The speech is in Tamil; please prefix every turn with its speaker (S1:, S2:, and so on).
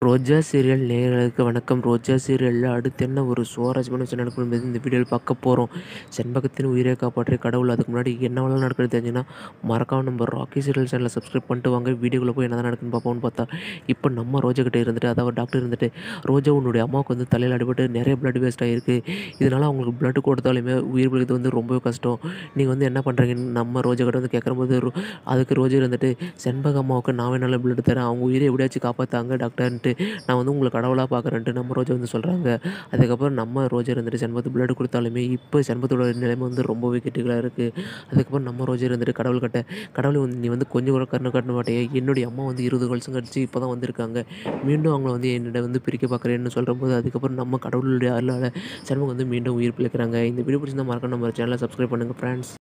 S1: ரோஜா சீரியல் நேயர்களுக்கு வணக்கம் ரோஜா சீரியலில் அடுத்து என்ன ஒரு சுவாரஸ்யமான விஷயம் நடக்கும் என்பது இந்த வீடியோவில் பார்க்க போகிறோம் செண்பகத்தின் உயிரை காப்பாற்றிய கடவுள் அதுக்கு முன்னாடி என்னவெல்லாம் நடக்குது தெரிஞ்சுன்னா மறக்காம நம்ம ராக்கி சீரியல் சேனலை சப்ஸ்கிரைப் பண்ணிட்டு வாங்க வீடியோக்குள்ளே போய் என்ன நடக்குன்னு பார்ப்போம்னு பார்த்தா இப்போ நம்ம ரோஜா கிட்டே இருந்துட்டு அதாவது டாக்டர் இருந்துட்டு ரோஜா உன்னுடைய அம்மாவுக்கு வந்து தலையில் அடிபட்டு நிறைய பிளட் வேஸ்ட் ஆகிருக்கு இதனால் அவங்களுக்கு பிளட் கொடுத்தாலுமே உயிர் பிழைக்கிறது வந்து ரொம்பவே கஷ்டம் நீங்கள் வந்து என்ன பண்ணுறீங்கன்னு நம்ம ரோஜா கிட்ட வந்து கேட்கும்போது ரோ- அதுக்கு ரோஜா இருந்துட்டு செண்பக அம்மாவுக்கு நான் வேணாலும் பிளட் தரேன் அவங்க உயிரை எப்படியாச்சும் காப்பாற்றாங்க டாக்டர்ன்ட்டு நான் வந்து உங்களை கடவுளாக பார்க்குறேன்ட்டு நம்ம ரோஜா வந்து சொல்கிறாங்க அதுக்கப்புறம் நம்ம ரோஜா இருந்துட்டு செண்பகத்து பிளட் கொடுத்தாலுமே இப்போ செண்பகத்தோட நிலைமை வந்து ரொம்பவே கிரிட்டிக்கலாக இருக்குது அதுக்கப்புறம் நம்ம ரோஜா இருந்துட்டு கடவுள் கிட்ட கடவுள் வந்து நீ வந்து கொஞ்சம் கூட கருணை காட்ட மாட்டேன் என்னுடைய அம்மா வந்து இருபது வருஷம் கழிச்சு இப்போ தான் வந்திருக்காங்க மீண்டும் அவங்கள வந்து என்னிட வந்து பிரிக்க பார்க்குறேன்னு சொல்லும்போது அதுக்கப்புறம் நம்ம கடவுளுடைய அருளால் செண்பகம் வந்து மீண்டும் உயிர் பிழைக்கிறாங்க இந்த வீடியோ பிடிச்சிருந்தா மறக்காம நம்ம சேனலை சப்ஸ்கிரைப் பண்ணுங்கள் ஃப்ரெண்ட்ஸ்